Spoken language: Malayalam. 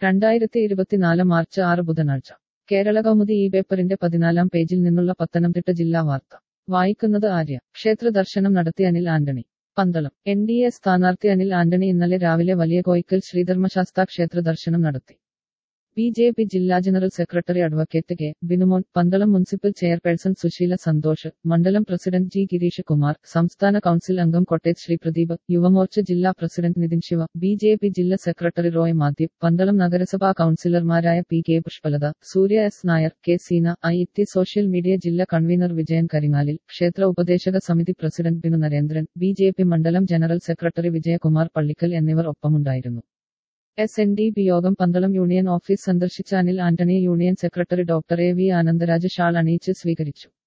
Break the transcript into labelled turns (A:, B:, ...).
A: രണ്ടായിരത്തി ഇരുപത്തിനാല് മാർച്ച് ആറ് ബുധനാഴ്ച കേരള കൗമുദി ഈ പേപ്പറിന്റെ പതിനാലാം പേജിൽ നിന്നുള്ള പത്തനംതിട്ട ജില്ലാ വാർത്ത വായിക്കുന്നത് ആര്യ ക്ഷേത്ര ദർശനം നടത്തി Anil Antony Pandalam N D A സ്ഥാനാർത്ഥി അനിൽ ആന്റണി ഇന്നലെ രാവിലെ വലിയ കോയിക്കൽ ശ്രീധർമ്മശാസ്ത ക്ഷേത്ര ദർശനം നടത്തി ബി ജെ പി ജില്ലാ general secretary advocate K Binumon Pandalam municipal chairperson Susheela Santhosh മണ്ഡലം പ്രസിഡന്റ് ജി ഗിരീഷ് കുമാർ സംസ്ഥാന കൌൺസിൽ അംഗം കൊട്ടേത് ശ്രീ പ്രദീപ് യുവമോർച്ച ജില്ലാ president Nithin Siva B J P ജില്ലാ സെക്രട്ടറി റോയ് മാത്യു പന്തളം നഗരസഭാ കൌൺസിലർമാരായ P K Pushpalatha Surya S Nair K Seena I T social media ജില്ലാ കൺവീനർ വിജയൻ കരിങ്ങാലിൽ ക്ഷേത്ര ഉപദേശക സമിതി president Binu Narendran B J P മണ്ഡലം ജനറൽ സെക്രട്ടറി വിജയകുമാർ പള്ളിക്കൽ എന്നിവർ ഒപ്പമുണ്ടായിരുന്നു എസ് എൻ ഡി പി യോഗം പന്തളം യൂണിയൻ ഓഫീസ് സന്ദർശിച്ച Anil Antony union secretary doctor A V Anandaraj ഷാൾ അണിയിച്ച് സ്വീകരിച്ചു